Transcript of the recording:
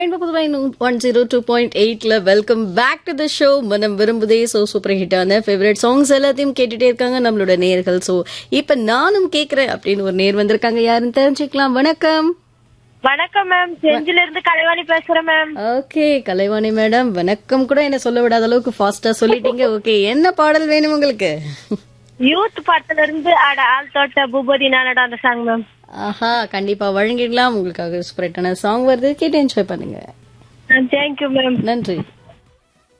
one zero two point எயிட்ல welcome back to the show மனம் விரும்புதே ஸோ சூப்பர் ஹிட்டான ஃபேவரட் சாங்ஸ் எல்லாத்தையும் கேட்டுட்டே இருக்காங்க நம்மளோட நேர்கள் ஸோ இப்ப நானும் கேக்குறேன் அப்படின்னு ஒரு நேர் வந்திருக்காங்க யாருன்னு தெரிஞ்சுக்கலாம் வணக்கம் வணக்கம் மேம் செஞ்சில இருந்து கலைவாணி பேசுறேன் மேம் ஓகே கலைவாணி மேடம் வணக்கம் கூட என்ன சொல்ல விடாத அளவுக்கு ஃபாஸ்டா சொல்லிட்டீங்க ஓகே என்ன பாடல் வேணும் உங்களுக்கு யூத் பாட்டுல இருந்து அட ஆள் தோட்ட பூபதி நானடா அந்த சாங் மேம் ஆஹா கண்டிப்பா வழங்கிடலாம் உங்களுக்காக சூப்பர் ஹிட்டான சாங் வருது கேட்டு என்ஜாய் பண்ணுங்க தேங்க்யூ மேம் நன்றி